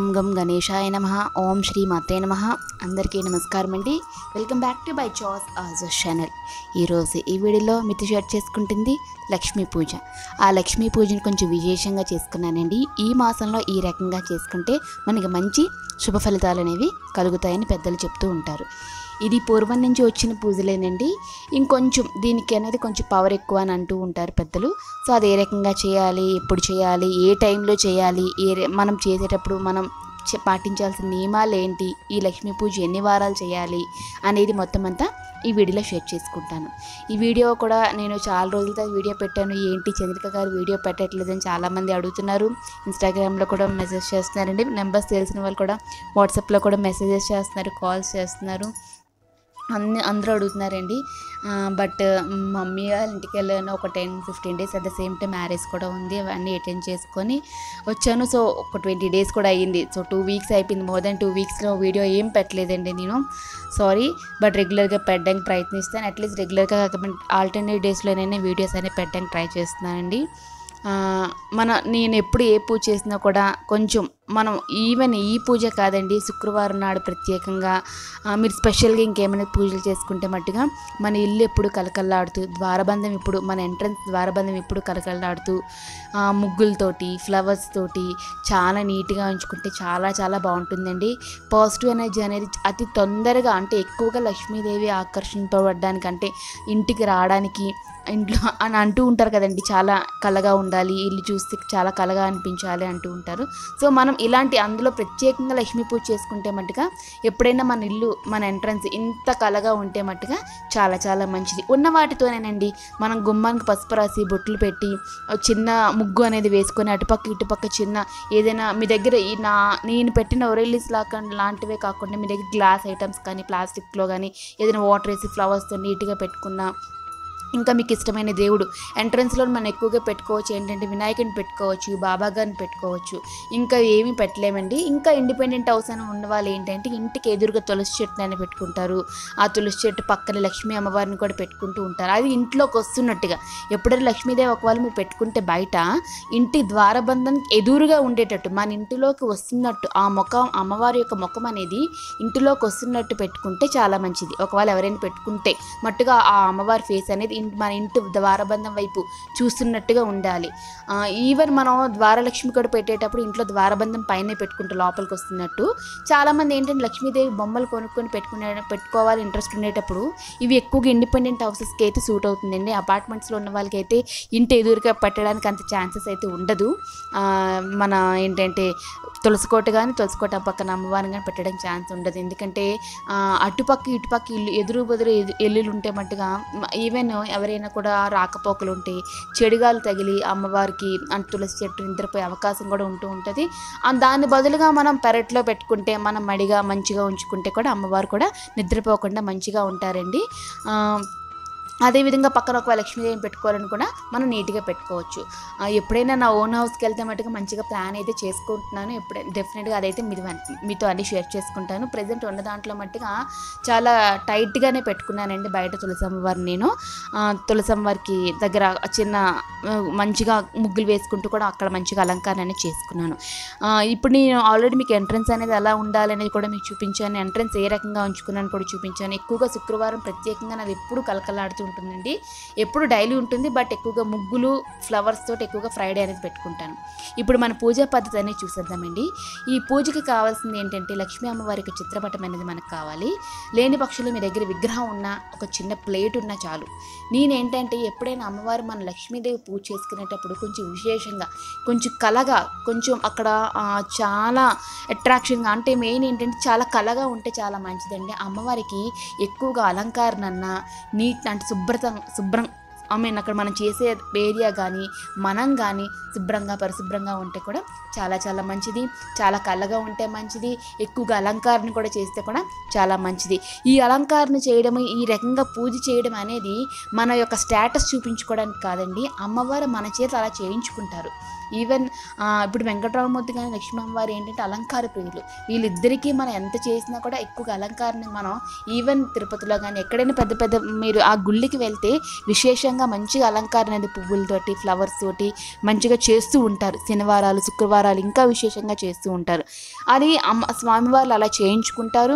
ఓం గం గణేశాయ నమ ఓం శ్రీ మాతే నమ అందరికీ నమస్కారం అండి వెల్కమ్ బ్యాక్ టు బై చాస్ ఆజ్ ఛానల్ ఈరోజు ఈ వీడియోలో మీతో షేర్ చేసుకుంటుంది లక్ష్మీ పూజ ఆ లక్ష్మీ పూజను కొంచెం విశేషంగా చేసుకున్నానండి ఈ మాసంలో ఈ రకంగా చేసుకుంటే మనకి మంచి శుభ ఫలితాలు అనేవి కలుగుతాయని పెద్దలు చెప్తూ ఉంటారు ఇది పూర్వం నుంచి వచ్చిన పూజలేనండి ఇంకొంచెం దీనికి అనేది కొంచెం పవర్ ఎక్కువ అని అంటూ ఉంటారు పెద్దలు సో అది ఏ రకంగా చేయాలి ఎప్పుడు చేయాలి ఏ టైంలో చేయాలి ఏ రే- మనం చేసేటప్పుడు మనం చే- పాటించాల్సిన నియమాలు ఏంటి ఈ లక్ష్మీ పూజ ఎన్ని వారాలు చేయాలి అనేది మొత్తం అంతా ఈ వీడియోలో షేర్ చేసుకుంటాను ఈ వీడియో కూడా నేను చాలా రోజులతో వీడియో పెట్టాను ఏంటి చంద్రిక గారు వీడియో పెట్టట్లేదని చాలామంది అడుగుతున్నారు ఇన్స్టాగ్రామ్లో కూడా మెసేజ్ చేస్తున్నారండి నెంబర్స్ తెలిసిన వాళ్ళు కూడా వాట్సాప్లో కూడా మెసేజెస్ చేస్తున్నారు కాల్స్ చేస్తున్నారు అన్ని అందరూ అడుగుతున్నారండి బట్ మమ్మీ వాళ్ళ ఇంటికి వెళ్ళాను ఒక ten fifteen days at the same time marriage కూడా ఉంది అవన్నీ అటెండ్ చేసుకొని వచ్చాను సో ఒక ట్వంటీ డేస్ కూడా అయ్యింది సో టూ వీక్స్ అయిపోయింది మోర్ దెన్ టూ వీక్స్లో వీడియో ఏం పెట్టలేదండి నేను సారీ బట్ రెగ్యులర్గా పెట్టడానికి ప్రయత్నిస్తాను అట్లీస్ట్ రెగ్యులర్గా కాకపోతే ఆల్టర్నేట్ డేస్లోనైనా వీడియోస్ అనేవి పెట్టడానికి ట్రై చేస్తున్నానండి ఆ, మన నేను ఎప్పుడు ఏ పూజ చేసినా కూడా కొంచెం మనం ఈవెన్ ఈ పూజ కాదండి శుక్రవారం నాడు ప్రత్యేకంగా ఆ, మీరు స్పెషల్గా ఇంకేమైనా పూజలు చేసుకుంటే మట్టుగా మన ఇల్లు ఎప్పుడు కలకల్లాడుతూ ద్వారబంధం ఇప్పుడు మన ఎంట్రన్స్ ద్వారబంధం ఎప్పుడు కలకల్లాడుతూ ఆ, ముగ్గులతోటి ఫ్లవర్స్ తోటి చాలా నీట్గా ఉంచుకుంటే చాలా చాలా బాగుంటుందండి పాజిటివ్ ఎనర్జీ అనేది అతి తొందరగా అంటే ఎక్కువగా లక్ష్మీదేవి ఆకర్షింపబడడానికి అంటే ఇంటికి రావడానికి ఇంట్లో అని అంటూ ఉంటారు కదండి చాలా కలగా ఉండాలి ఇల్లు చూస్తే చాలా కలగా అనిపించాలి అంటూ ఉంటారు సో మనం ఇలాంటి అందులో ప్రత్యేకంగా లక్ష్మీ పూజ చేసుకుంటే మట్టుగా ఎప్పుడైనా మన ఇల్లు మన ఎంట్రన్స్ ఇంత కలగా ఉంటే మట్టుగా చాలా చాలా మంచిది ఉన్న వాటితోనేనండి మనం గుమ్మానికి పసుపు రాసి బొట్లు పెట్టి ఒక చిన్న ముగ్గు అనేది వేసుకొని అటుపక్క ఇటుపక్క చిన్న ఏదైనా మీ దగ్గర ఈ నా నేను పెట్టిన ఒరెల్లిస్ లాగా లాంటివే కాకుండా మీ దగ్గర గ్లాస్ ఐటమ్స్ కానీ ప్లాస్టిక్లో కానీ ఏదైనా వాటర్ వేసి ఫ్లవర్స్తో నీట్గా పెట్టుకున్న ఇంకా మీకు ఇష్టమైన దేవుడు ఎంట్రన్స్లో మనం ఎక్కువగా పెట్టుకోవచ్చు ఏంటంటే వినాయకుని పెట్టుకోవచ్చు బాబా గారిని పెట్టుకోవచ్చు ఇంకా ఏమీ పెట్టలేమండి ఇంకా ఇండిపెండెంట్ హౌస్ అని ఉన్న వాళ్ళు ఏంటంటే ఇంటికి ఎదురుగా తులసి చెట్టు అని పెట్టుకుంటారు ఆ తులసి చెట్టు పక్కన లక్ష్మీ అమ్మవారిని కూడా పెట్టుకుంటూ ఉంటారు అది ఇంట్లోకి వస్తున్నట్టుగా ఎప్పుడైనా లక్ష్మీదేవి ఒకవేళ మీరు పెట్టుకుంటే బయట ఇంటి ద్వారబంధం ఎదురుగా ఉండేటట్టు మన ఇంటిలోకి వస్తున్నట్టు ఆ ముఖం అమ్మవారి యొక్క ముఖం అనేది ఇంటిలోకి వస్తున్నట్టు పెట్టుకుంటే చాలా మంచిది ఒకవేళ ఎవరైనా పెట్టుకుంటే మట్టుగా ఆ అమ్మవారి ఫేస్ అనేది ఇన్- మన ఇంటి ద్వారబంధం వైపు చూస్తున్నట్టుగా ఉండాలి ఆ, ఈవెన్ మనం ద్వారలక్ష్మి కూడా పెట్టేటప్పుడు ఇంట్లో ద్వారబంధం పైనే పెట్టుకుంటే లోపలికి వస్తున్నట్టు చాలామంది ఏంటంటే లక్ష్మీదేవి బొమ్మలు కొనుక్కొని పెట్టుకునే పెట్టుకోవాలి ఇంట్రెస్ట్ ఉండేటప్పుడు ఇవి ఎక్కువగా ఇండిపెండెంట్ హౌసెస్కి అయితే సూట్ అవుతుందండి అపార్ట్మెంట్స్లో ఉన్న వాళ్ళకి అయితే ఇంటి ఎదురుగా పెట్టడానికి అంత ఛాన్సెస్ అయితే ఉండదు ఆ, మన ఏంటంటే తులసికోట కానీ తులసికోట పక్కన అమ్మవారిని కానీ పెట్టడానికి ఛాన్స్ ఉండదు ఎందుకంటే ఆ, అటుపక్క ఇటుపక్క ఇల్లు ఎదురు బదురు ఎదు- ఇల్లులు ఉంటే మట్టుగా ఈవెన్ ఎవరైనా కూడా రాకపోకలు ఉంటే చెడుగాలు తగిలి అమ్మవారికి అంటే తులసి చెట్టు నిద్రపోయే అవకాశం కూడా ఉంటూ ఉంటుంది ఆ, దాని బదులుగా మనం పెరట్లో పెట్టుకుంటే మనం మడిగా మంచిగా ఉంచుకుంటే కూడా అమ్మవారు కూడా నిద్రపోకుండా మంచిగా ఉంటారండి ఆ, అదేవిధంగా పక్కన ఒక లక్ష్మీదేవిని పెట్టుకోవాలని కూడా మనం నీట్గా పెట్టుకోవచ్చు ఆ, ఎప్పుడైనా నా ఓన్ హౌస్కి వెళ్తే మటుకు మంచిగా ప్లాన్ అయితే చేసుకుంటున్నాను ఎప్పుడైనా డెఫినెట్గా అదైతే మీది మీతో అన్ని షేర్ చేసుకుంటాను ప్రజెంట్ ఉన్న దాంట్లో మట్టుగా చాలా టైట్గానే పెట్టుకున్నానండి బయట తులసమ్మవారిని నేను ఆ, తులసమ్మవారికి దగ్గర చిన్న ఆ, మంచిగా ముగ్గులు వేసుకుంటూ కూడా అక్కడ మంచిగా అలంకరణ అనేది చేసుకున్నాను ఆ, ఇప్పుడు నేను ఆల్రెడీ మీకు ఎంట్రన్స్ అనేది ఎలా ఉండాలనేది కూడా మీకు చూపించాను ఎంట్రన్స్ ఏ రకంగా ఉంచుకున్నాను కూడా చూపించాను ఎక్కువగా శుక్రవారం ప్రత్యేకంగా నాది ఎప్పుడు కలకలాడుతూ ఉంటుందండి ఎప్పుడు డైలీ ఉంటుంది బట్ ఎక్కువగా ముగ్గులు ఫ్లవర్స్ తోటి ఎక్కువగా ఫ్రైడే అనేది పెట్టుకుంటాను ఇప్పుడు మన పూజా పద్ధతి అనేది చూసేద్దామండి ఈ పూజకి కావాల్సింది ఏంటంటే లక్ష్మీ అమ్మవారికి చిత్రపటం అనేది మనకు కావాలి లేని పక్షులు మీ దగ్గర విగ్రహం ఉన్న ఒక చిన్న ప్లేట్ ఉన్నా చాలు నేనేంటంటే ఎప్పుడైనా అమ్మవారు మన లక్ష్మీదేవి పూజ చేసుకునేటప్పుడు కొంచెం విశేషంగా కొంచెం కలగా కొంచెం అక్కడ ఆ, చాలా అట్రాక్షన్గా అంటే మెయిన్ ఏంటంటే చాలా కలగా ఉంటే చాలా మంచిదండి అమ్మవారికి ఎక్కువగా అలంకరణ అన్నా నీట్ అంటే శుభ్రత శుభ్రం ఐ మీన్ అక్కడ మనం చేసే ఏరియా కానీ మనం కానీ శుభ్రంగా పరిశుభ్రంగా ఉంటే కూడా చాలా చాలా మంచిది చాలా కళ్ళగా ఉంటే మంచిది ఎక్కువగా అలంకరణ కూడా చేస్తే కూడా చాలా మంచిది ఈ అలంకరణ చేయడం ఈ రకంగా పూజ చేయడం అనేది మన యొక్క స్టేటస్ చూపించుకోవడానికి కాదండి అమ్మవారు మన చేత అలా చేయించుకుంటారు ఈవెన్ ఆ, ఇప్పుడు వెంకటరామమూర్తి కానీ లక్ష్మీ అమ్మవారు ఏంటంటే అలంకార ప్రియులు వీళ్ళిద్దరికీ మనం ఎంత చేసినా కూడా ఎక్కువగా అలంకారాన్ని మనం ఈవెన్ తిరుపతిలో కానీ ఎక్కడైనా పెద్ద పెద్ద మీరు ఆ గుళ్ళకి వెళ్తే విశేషంగా మంచిగా అలంకారం అనేది పువ్వులతోటి ఫ్లవర్స్ తోటి మంచిగా చేస్తూ ఉంటారు శనివారాలు శుక్రవారాలు ఇంకా విశేషంగా చేస్తూ ఉంటారు అది అమ్మ స్వామివార్లు అలా చేయించుకుంటారు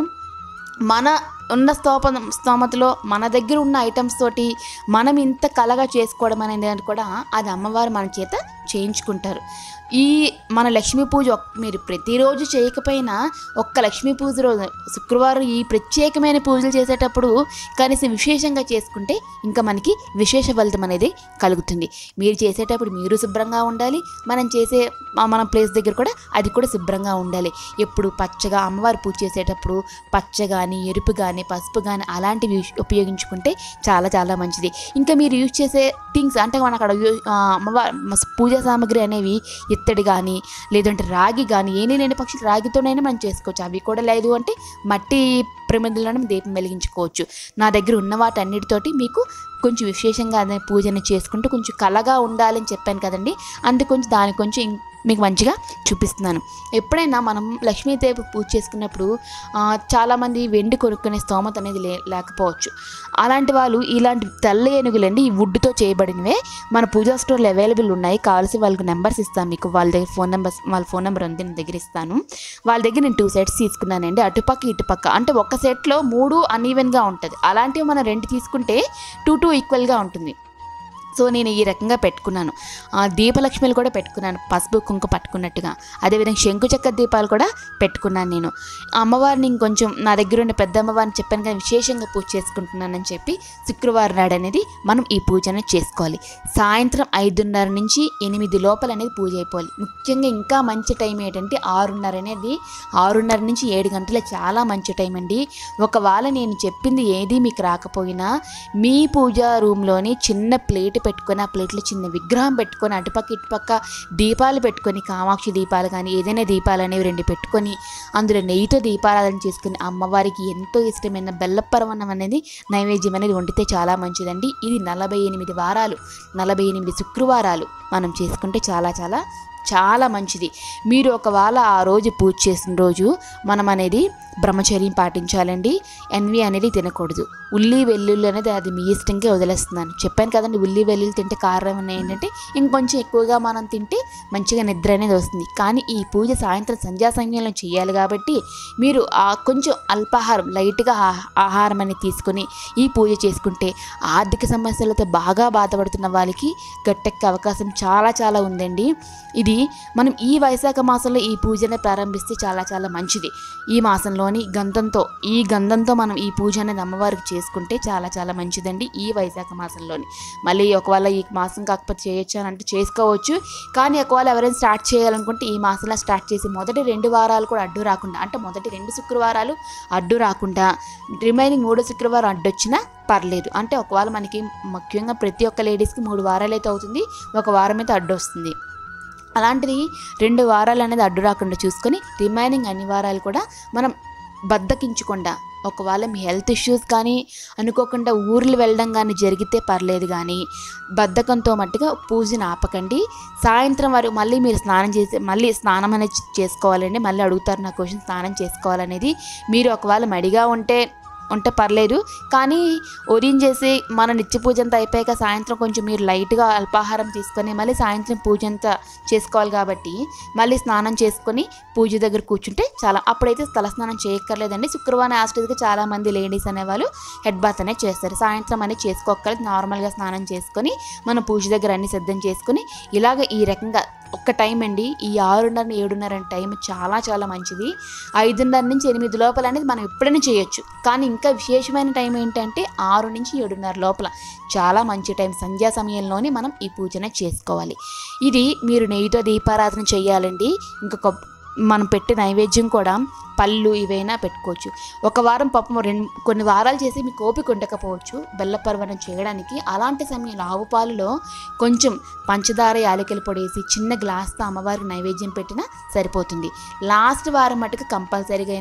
మన ఉన్న స్తోప స్తోమతలో మన దగ్గర ఉన్న ఐటమ్స్ తోటి మనం ఇంత కలగా చేసుకోవడం అనేది కూడా అది అమ్మవారు మన చేత చేయించుకుంటారు ఈ మన లక్ష్మీ పూజ ఒక్- మీరు ప్రతిరోజు చేయకపోయినా ఒక్క లక్ష్మీ పూజ రోజు శుక్రవారం ఈ ప్రత్యేకమైన పూజలు చేసేటప్పుడు కనీసం విశేషంగా చేసుకుంటే ఇంకా మనకి విశేష ఫలితం అనేది కలుగుతుంది మీరు చేసేటప్పుడు మీరు శుభ్రంగా ఉండాలి మనం చేసే ఆ మన ప్లేస్ దగ్గర కూడా అది కూడా శుభ్రంగా ఉండాలి ఎప్పుడు పచ్చగా అమ్మవారు పూజ చేసేటప్పుడు పచ్చ కానీ ఎరుపు కానీ పసుపు కానీ అలాంటివి యూస్- ఉపయోగించుకుంటే చాలా చాలా మంచిది ఇంకా మీరు యూజ్ చేసే థింగ్స్ అంటే మన అక్కడ యూ- ఆ, అమ్మవారు మ- పూజా సామాగ్రి అనేవి ఇత్తడి కానీ లేదంటే రాగి కానీ ఏమీ లేని పక్షులు రాగితోనైనా మనం చేసుకోవచ్చు అవి కూడా లేదు అంటే మట్టి ప్రమిదలను దీపం వెలిగించుకోవచ్చు నా దగ్గర ఉన్న వాటన్నిటితోటి మీకు కొంచెం విశేషంగా అదే పూజని చేసుకుంటూ కొంచెం కలగా ఉండాలని చెప్పాను కదండి అందుకు కొంచెం దాని కొంచెం ఇం- మీకు మంచిగా చూపిస్తున్నాను ఎప్పుడైనా మనం లక్ష్మీదేవి పూజ చేసుకున్నప్పుడు ఆ, చాలామంది వెండి కొనుక్కునే స్తోమత అనేది లే లేకపోవచ్చు అలాంటి వాళ్ళు ఇలాంటి తెల్ల ఏనుగులండి ఈ వుడ్తో చేయబడినవే మన పూజా స్టోర్లో అవైలబుల్ ఉన్నాయి కావాల్సి వాళ్ళకి నెంబర్స్ ఇస్తాను మీకు వాళ్ళ దగ్గర ఫోన్ నెంబర్స్ వాళ్ళ ఫోన్ నెంబర్ ఉంది నేను దగ్గర ఇస్తాను వాళ్ళ దగ్గర నేను టూ సెట్స్ తీసుకున్నానండి అటుపక్క ఇటుపక్క అంటే ఒక సెట్లో మూడు అన్ఈవెన్గా ఉంటుంది అలాంటివి మనం రెండు తీసుకుంటే టూ టూ ఈక్వల్గా ఉంటుంది సో నేను ఈ రకంగా పెట్టుకున్నాను ఆ, దీపలక్ష్మిలు కూడా పెట్టుకున్నాను పసుపు కుంకు పట్టుకున్నట్టుగా అదేవిధంగా శంకు చక్కెర దీపాలు కూడా పెట్టుకున్నాను నేను ఆ అమ్మవారిని ఇంకొంచెం నా దగ్గర ఉన్న పెద్ద అమ్మవారిని చెప్పాను కానీ విశేషంగా పూజ చేసుకుంటున్నానని చెప్పి శుక్రవారం నాడు అనేది మనం ఈ పూజను చేసుకోవాలి సాయంత్రం ఐదున్నర నుంచి ఎనిమిది లోపల అనేది పూజ అయిపోవాలి ముఖ్యంగా ఇంకా మంచి టైం ఏంటంటే ఆరున్నర అనేది ఆరున్నర నుంచి ఏడు గంటల చాలా మంచి టైం అండి ఒకవేళ నేను చెప్పింది ఏది మీకు రాకపోయినా మీ పూజా రూమ్లోని చిన్న ప్లేట్ పెట్టుకొని ఆ ప్లేట్లో చిన్న విగ్రహం పెట్టుకొని అటుపక్క ఇటుపక్క దీపాలు పెట్టుకొని కామాక్షి దీపాలు కానీ ఏదైనా దీపాలు అనేవి రెండు పెట్టుకొని అందులో నెయ్యితో దీపారాధన చేసుకుని అమ్మవారికి ఎంతో ఇష్టమైన బెల్లపరవన్నం అనేది నైవేద్యం అనేది వండితే చాలా మంచిదండి ఇది నలభై ఎనిమిది వారాలు నలభై ఎనిమిది శుక్రవారాలు మనం చేసుకుంటే చాలా చాలా చాలా మంచిది మీరు ఒకవేళ ఆ రోజు పూజ చేసిన రోజు మనం అనేది బ్రహ్మచర్యం పాటించాలండి ఎన్వి అనేది తినకూడదు ఉల్లి వెల్లుల్లి అనేది అది మీ ఇష్టంగా వదిలేస్తున్నాను చెప్పాను కదండి ఉల్లి వెల్లుల్లి తింటే కారణం అనేది ఏంటంటే ఇంకొంచెం ఎక్కువగా మనం తింటే మంచిగా నిద్ర అనేది వస్తుంది కానీ ఈ పూజ సాయంత్రం సంధ్యా సమయంలో చేయాలి కాబట్టి మీరు ఆ కొంచెం అల్పాహారం లైట్గా ఆ- ఆహారం అనేది తీసుకొని ఈ పూజ చేసుకుంటే ఆర్థిక సమస్యలతో బాగా బాధపడుతున్న వాళ్ళకి గట్టెక్కే అవకాశం చాలా చాలా ఉందండి ఇది మనం ఈ వైశాఖ మాసంలో ఈ పూజను ప్రారంభిస్తే చాలా చాలా మంచిది ఈ మాసంలోని గంధంతో ఈ గంధంతో మనం ఈ పూజ అనేది అమ్మవారికి చేసుకుంటే చాలా చాలా మంచిదండి ఈ వైశాఖ మాసంలోని మళ్ళీ ఒకవేళ ఈ మాసం కాకపోతే చేయొచ్చు అని అంటే చేసుకోవచ్చు కానీ ఒకవేళ ఎవరైనా స్టార్ట్ చేయాలనుకుంటే ఈ మాసంలో స్టార్ట్ చేసి మొదటి రెండు వారాలు కూడా అడ్డు రాకుండా అంటే మొదటి రెండు శుక్రవారాలు అడ్డు రాకుండా రిమైనింగ్ మూడో శుక్రవారం అడ్డొచ్చినా పర్లేదు అంటే ఒకవేళ మనకి ముఖ్యంగా ప్రతి ఒక్క లేడీస్కి మూడు వారాలు అయితే అవుతుంది ఒక వారం అయితే అడ్డు వస్తుంది అలాంటిది రెండు వారాలు అనేది అడ్డు రాకుండా చూసుకొని రిమైనింగ్ అన్ని వారాలు కూడా మనం బద్దకించకుండా ఒకవేళ మీ హెల్త్ ఇష్యూస్ కానీ అనుకోకుండా ఊర్లు వెళ్ళడం కానీ జరిగితే పర్లేదు కానీ బద్ధకంతో మట్టుగా పూజను ఆపకండి సాయంత్రం వరకు మళ్ళీ మీరు స్నానం చేసి మళ్ళీ స్నానం అనేది చేసుకోవాలండి మళ్ళీ అడుగుతారు నా క్వశ్చన్ స్నానం చేసుకోవాలనేది మీరు ఒకవేళ మడిగా ఉంటే ఉంటే పర్లేదు కానీ ఉదయం చేసి మన నిత్య పూజ అంతా అయిపోయాక సాయంత్రం కొంచెం మీరు లైట్గా అల్పాహారం తీసుకొని మళ్ళీ సాయంత్రం పూజ అంతా చేసుకోవాలి కాబట్టి మళ్ళీ స్నానం చేసుకొని పూజ దగ్గర కూర్చుంటే చాలా అప్పుడైతే తలస్నానం చేయక్కర్లేదండి శుక్రవారం యాస్టేజ్గా చాలామంది లేడీస్ అనేవాళ్ళు హెడ్ బాత్ అనేది చేస్తారు సాయంత్రం అనేది చేసుకోక్కర్లేదు నార్మల్గా స్నానం చేసుకొని మనం పూజ దగ్గర అన్ని సిద్ధం చేసుకొని ఇలాగ ఈ రకంగా ఒక్క టైం అండి ఈ ఆరున్నర ఏడున్నర అనే టైం చాలా చాలా మంచిది ఐదున్నర నుంచి ఎనిమిది లోపల అనేది మనం ఎప్పుడైనా చేయొచ్చు కానీ ఇంకా విశేషమైన టైం ఏంటంటే ఆరు నుంచి ఏడున్నర లోపల చాలా మంచి టైం సంధ్యా సమయంలోనే మనం ఈ పూజన చేసుకోవాలి ఇది మీరు నెయ్యితో దీపారాధన చేయాలండి ఇంకొక మనం పెట్టే నైవేద్యం కూడా పళ్ళు ఇవైనా పెట్టుకోవచ్చు ఒక వారం పాపం రెండు కొన్ని వారాలు చేసి మీకు ఓపిక ఉండకపోవచ్చు బెల్లపర్వణం చేయడానికి అలాంటి సమయంలో ఆవు పాలులో కొంచెం పంచదార యాలకుల పొడి వేసి చిన్న గ్లాస్తో అమ్మవారికి నైవేద్యం పెట్టినా సరిపోతుంది లాస్ట్ వారం మటుకు కంపల్సరీగా అయినా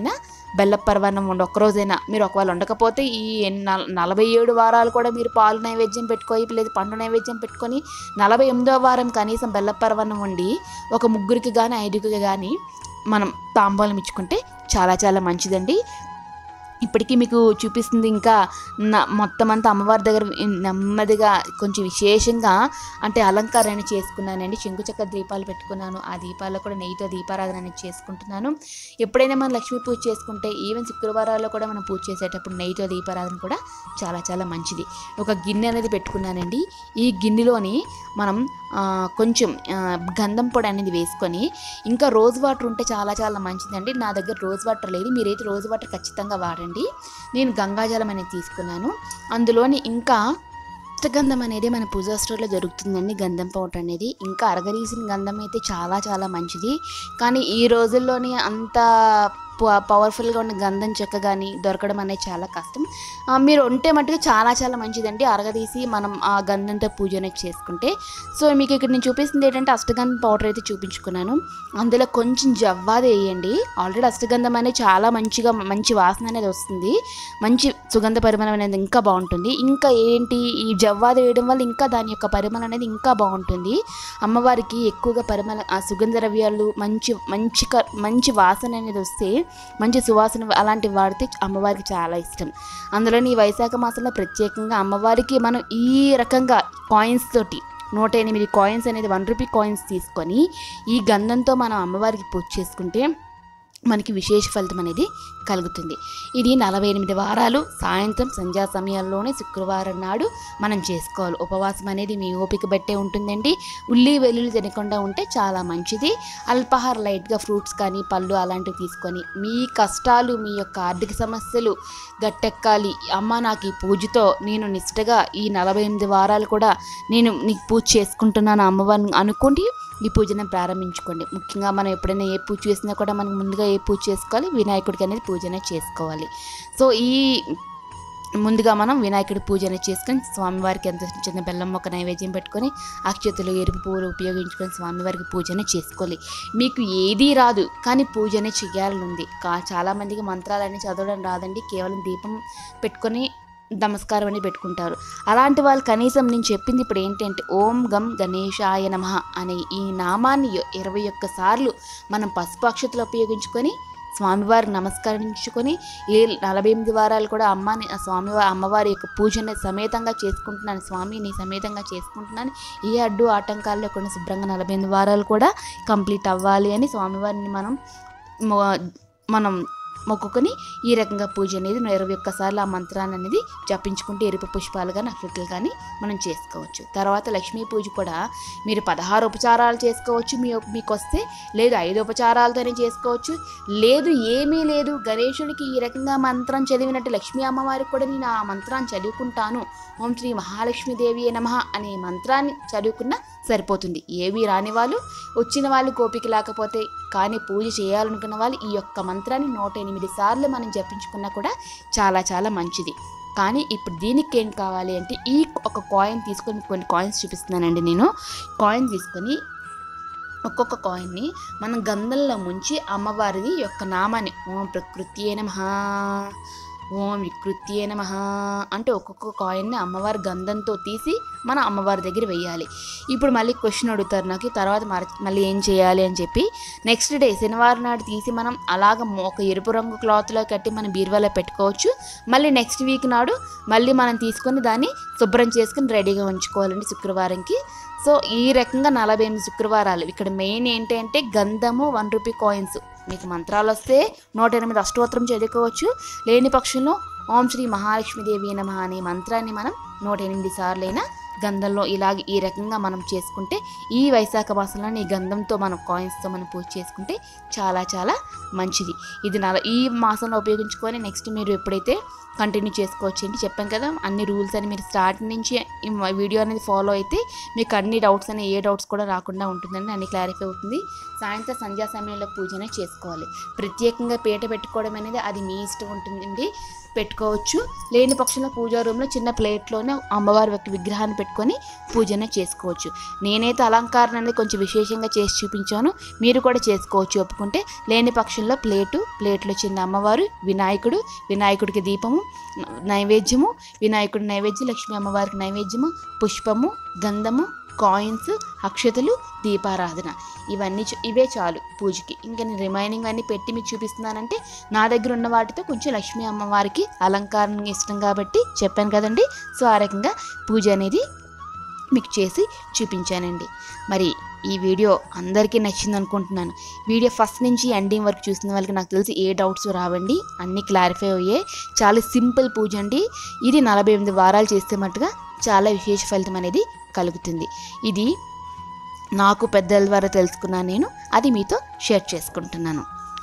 బెల్ల పరవాన్నం వండి ఒక్కరోజైనా మీరు ఒకవేళ వండకపోతే ఈ ఎన్- నల- నలభై ఏడు వారాలు కూడా మీరు పాలు నైవేద్యం పెట్టుకొని లేదు పండు నైవేద్యం పెట్టుకొని నలభై ఎనిమిదో వారం కనీసం బెల్ల పరవాన్నం వండి ఒక ముగ్గురికి కానీ ఐదుగురికి కానీ మనం తాంబూలం ఇచ్చుకుంటే చాలా చాలా మంచిదండి ఇప్పటికీ మీకు చూపిస్తుంది ఇంకా నా మొత్తం అంతా అమ్మవారి దగ్గర నెమ్మదిగా కొంచెం విశేషంగా అంటే అలంకారాన్ని చేసుకున్నానండి చెంకు చక్క దీపాలు పెట్టుకున్నాను ఆ దీపాల్లో కూడా నెయ్యితో దీపారాధన అనేది చేసుకుంటున్నాను ఎప్పుడైనా మనం లక్ష్మీ పూజ చేసుకుంటే ఈవెన్ శుక్రవారాల్లో కూడా మనం పూజ చేసేటప్పుడు నెయ్యితో దీపారాధన కూడా చాలా చాలా మంచిది ఒక గిన్నె అనేది పెట్టుకున్నానండి ఈ గిన్నెలోని మనం ఆ, కొంచెం ఆ, గంధం పొడి అనేది వేసుకొని ఇంకా రోజ్ వాటర్ ఉంటే చాలా చాలా మంచిదండి నా దగ్గర రోజ్ వాటర్ లేదు మీరైతే రోజ్ వాటర్ ఖచ్చితంగా వాడండి నేను గంగాజలం అనేది తీసుకున్నాను అందులోని ఇంకా అష్టగంధం అనేది మన పూజా స్టోర్లో దొరుకుతుందండి గంధం పౌడర్ అనేది ఇంకా అరగరీసిన గంధం అయితే చాలా చాలా మంచిది కానీ ఈ రోజుల్లోని అంత ప- పవర్ఫుల్గా ఉన్న గంధం చెక్క కానీ దొరకడం అనేది చాలా కష్టం ఆ, మీరు ఉంటే మట్టుకు చాలా చాలా మంచిదండి అరగదీసి మనం ఆ గంధంతో పూజ అనేది చేసుకుంటే సో మీకు ఇక్కడ నేను చూపిస్తుంది ఏంటంటే అష్టగంధం పౌడర్ అయితే చూపించుకున్నాను అందులో కొంచెం జవ్వాది వేయండి ఆల్రెడీ అష్టగంధం అనేది చాలా మంచిగా మంచి వాసన అనేది వస్తుంది మంచి సుగంధ పరిమళం అనేది ఇంకా బాగుంటుంది ఇంకా ఏంటి ఈ జవ్వాది వేయడం వల్ల ఇంకా దాని యొక్క పరిమళం అనేది ఇంకా బాగుంటుంది అమ్మవారికి ఎక్కువగా పరిమళ ఆ సుగంధ ద్రవ్యాలు మంచి మంచి క- మంచి వాసన అనేది వస్తే మంచి సువాసన అలాంటివి వాడితే అమ్మవారికి చాలా ఇష్టం అందులోని ఈ వైశాఖ మాసంలో ప్రత్యేకంగా అమ్మవారికి మనం ఈ రకంగా కాయిన్స్ తోటి నూట ఎనిమిది కాయిన్స్ అనేది వన్ రూపీ కాయిన్స్ తీసుకొని ఈ గంధంతో మనం అమ్మవారికి పూజ చేసుకుంటే మనకి విశేష ఫలితం అనేది కలుగుతుంది ఇది నలభై ఎనిమిది వారాలు సాయంత్రం సంధ్యా సమయాల్లోనే శుక్రవారం నాడు మనం చేసుకోవాలి ఉపవాసం అనేది మీ ఓపిక బట్టే ఉంటుందండి ఉల్లి వెల్లుల్లి తినకుండా ఉంటే చాలా మంచిది అల్పాహార లైట్గా ఫ్రూట్స్ కానీ పళ్ళు అలాంటివి తీసుకొని మీ కష్టాలు మీ యొక్క ఆర్థిక సమస్యలు గట్టెక్కాలి అమ్మ నాకు ఈ పూజతో నేను నిష్టగా ఈ నలభై ఎనిమిది వారాలు కూడా నేను నీకు పూజ చేసుకుంటున్నాను అమ్మవారిని అనుకోండి ఈ పూజను ప్రారంభించుకోండి ముఖ్యంగా మనం ఎప్పుడైనా ఏ పూజ చేసినా కూడా మనం ముందుగా ఏ పూజ చేసుకోవాలి వినాయకుడికి అనేది పూజ అనేది చేసుకోవాలి సో ఈ ముందుగా మనం వినాయకుడి పూజ అనేది చేసుకొని స్వామివారికి ఎంత చిన్న బెల్లం మొక్క నైవేద్యం పెట్టుకొని అక్షతలు ఎరుపు పువ్వులు ఉపయోగించుకొని స్వామివారికి పూజ అనేది చేసుకోవాలి మీకు ఏదీ రాదు కానీ పూజ అనేది చేయాలని ఉంది కా చాలామందికి మంత్రాలన్నీ చదవడం రాదండి కేవలం దీపం పెట్టుకొని నమస్కారం అని పెట్టుకుంటారు అలాంటి వాళ్ళు కనీసం నేను చెప్పింది ఇప్పుడు ఏంటంటే ఓం గం గణేశాయ నమ అనే ఈ నామాన్ని యొ- ఇరవై ఒక్క సార్లు మనం పసుపు అక్షతలు ఉపయోగించుకొని స్వామివారికి నమస్కరించుకొని ఏ నలభై ఎనిమిది వారాలు కూడా అమ్మని ఆ స్వామివారి అమ్మవారి యొక్క పూజని సమేతంగా చేసుకుంటున్నాను స్వామి నీ సమేతంగా చేసుకుంటున్నాను ఏ అడ్డు ఆటంకాలు లేకుండా శుభ్రంగా నలభై ఎనిమిది వారాలు కూడా కంప్లీట్ అవ్వాలి అని స్వామివారిని మనం మొ- మనం మొక్కుకొని ఈ రకంగా పూజ అనేది ఇరవై ఒక్కసార్లు ఆ మంత్రాన్ని అనేది జపించుకుంటే ఎరుపు పుష్పాలు కానీ అక్షతలు కానీ మనం చేసుకోవచ్చు తర్వాత లక్ష్మీ పూజ కూడా మీరు పదహారు ఉపచారాలు చేసుకోవచ్చు మీ మీకు వస్తే లేదు ఐదు ఉపచారాలతోనే చేసుకోవచ్చు లేదు ఏమీ లేదు గణేశుడికి ఈ రకంగా మంత్రం చదివినట్టు లక్ష్మీ అమ్మవారికి కూడా నేను ఆ మంత్రాన్ని చదువుకుంటాను ఓం శ్రీ మహాలక్ష్మీదేవి నమ అనే మంత్రాన్ని చదువుకున్నా సరిపోతుంది ఏవి రాని వాళ్ళు వచ్చిన వాళ్ళు కోపిక లేకపోతే కానీ పూజ చేయాలనుకున్న వాళ్ళు ఈ యొక్క మంత్రాన్ని నూట ఎనిమిది సార్లు మనం జపించుకున్నా కూడా చాలా చాలా మంచిది కానీ ఇప్పుడు దీనికి ఏం కావాలి అంటే ఈ ఒక కాయిన్ తీసుకొని మీకు కొన్ని కాయిన్స్ చూపిస్తున్నానండి నేను కాయిన్ తీసుకొని ఒక్కొక్క కాయిన్ని మనం గంధంలో ముంచి అమ్మవారిది యొక్క నామాన్ని ఓం ప్రకృతి నమః ఓం వికృతి నమః అంటే ఒక్కొక్క కాయిన్ని అమ్మవారి గంధంతో తీసి మన అమ్మవారి దగ్గర వెయ్యాలి ఇప్పుడు మళ్ళీ క్వశ్చన్ అడుగుతారు నాకు తర్వాత మరి మళ్ళీ ఏం చేయాలి అని చెప్పి నెక్స్ట్ డే శనివారం నాడు తీసి మనం అలాగ ఒక ఎరుపు రంగు క్లాత్లో కట్టి మన బీరువాలో పెట్టుకోవచ్చు మళ్ళీ నెక్స్ట్ వీక్ నాడు మళ్ళీ మనం తీసుకొని దాన్ని శుభ్రం చేసుకుని రెడీగా ఉంచుకోవాలండి శుక్రవారంకి సో ఈ రకంగా నలభై ఎనిమిది శుక్రవారాలు ఇక్కడ మెయిన్ ఏంటంటే గంధము వన్ రూపీ కాయిన్స్ మీకు మంత్రాలు వస్తే నూట ఎనిమిది అష్టోత్తరం చదువుకోవచ్చు లేని పక్షంలో ఓం శ్రీ మహాలక్ష్మీదేవి నమ అనే మంత్రాన్ని మనం నూట ఎనిమిది సార్లైనా గంధంలో ఇలాగ ఈ రకంగా మనం చేసుకుంటే ఈ వైశాఖ మాసంలో ఈ గంధంతో మనం కాయిన్స్తో మనం పూజ చేసుకుంటే చాలా చాలా మంచిది ఇది నల ఈ మాసంలో ఉపయోగించుకొని నెక్స్ట్ మీరు ఎప్పుడైతే కంటిన్యూ చేసుకోవచ్చు అండి చెప్పాను కదా అన్ని రూల్స్ అని మీరు స్టార్ట్ నుంచి ఈ వీడియో అనేది ఫాలో అయితే మీకు అన్ని డౌట్స్ అని ఏ డౌట్స్ కూడా రాకుండా ఉంటుందని అన్ని క్లారిఫై అవుతుంది సాయంత్రం సంధ్యా సమయంలో పూజనే చేసుకోవాలి ప్రత్యేకంగా పీట పెట్టుకోవడం అనేది అది మీ ఇష్టం ఉంటుందండి పెట్టుకోవచ్చు లేని పక్షంలో పూజా రూమ్లో చిన్న ప్లేట్లోనే అమ్మవారి యొక్క విగ్రహాన్ని పెట్టుకొని పూజనే చేసుకోవచ్చు నేనైతే అలంకరణ అనేది కొంచెం విశేషంగా చేసి చూపించాను మీరు కూడా చేసుకోవచ్చు ఒప్పుకుంటే లేని పక్షంలో ప్లేటు ప్లేట్లో చిన్న అమ్మవారు వినాయకుడు వినాయకుడికి దీపము నైవేద్యము వినాయకుడి నైవేద్యం లక్ష్మీ అమ్మవారికి నైవేద్యము పుష్పము గంధము కాయిన్స్ అక్షతలు దీపారాధన ఇవన్నీ చు- ఇవే చాలు పూజకి ఇంకా నేను రిమైనింగ్ అన్నీ పెట్టి మీకు చూపిస్తున్నానంటే నా దగ్గర ఉన్న వాటితో కొంచెం లక్ష్మీ అమ్మవారికి అలంకారం ఇష్టం కాబట్టి చెప్పాను కదండి సో ఆ రకంగా పూజ అనేది మీకు చేసి చూపించానండి మరి ఈ వీడియో అందరికీ నచ్చింది అనుకుంటున్నాను వీడియో ఫస్ట్ నుంచి ఎండింగ్ వరకు చూసిన వాళ్ళకి నాకు తెలిసి ఏ డౌట్స్ రావండి అన్నీ క్లారిఫై అయ్యాయి చాలా సింపుల్ పూజ అండి ఇది నలభై ఎనిమిది వారాలు చేస్తే మట్టుగా చాలా విశేష ఫలితం అనేది కలుగుతుంది ఇది నాకు పెద్దల ద్వారా తెలుసుకున్నాను నేను అది మీతో షేర్ చేసుకుంటున్నాను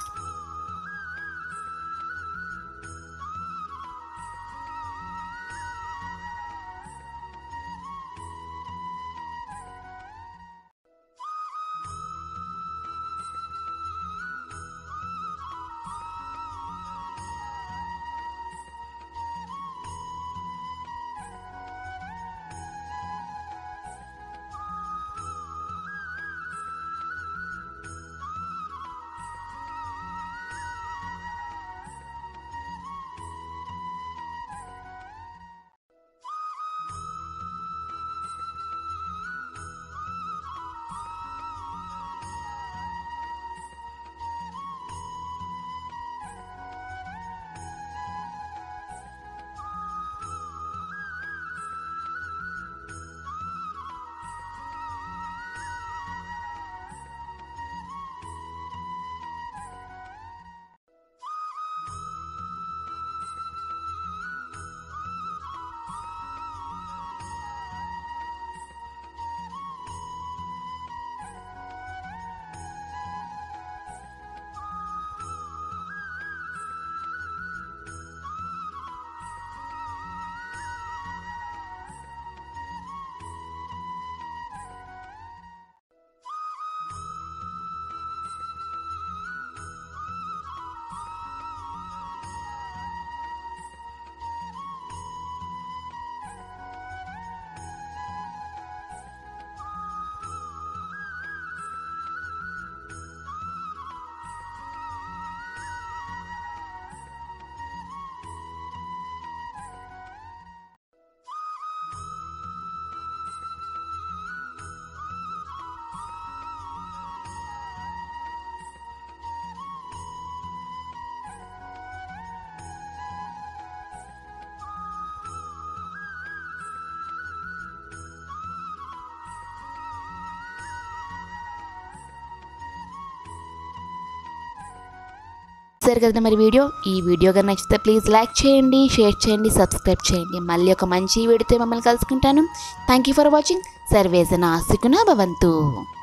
సరే కదా మరి వీడియో ఈ వీడియో కనుక నచ్చితే ప్లీజ్ లైక్ చేయండి షేర్ చేయండి సబ్స్క్రైబ్ చేయండి మళ్ళీ ఒక మంచి వీడియోతో మమ్మల్ని కలుసుకుంటాను థ్యాంక్ యూ ఫర్ వాచింగ్ సర్వేజన ఆసికున భవంతు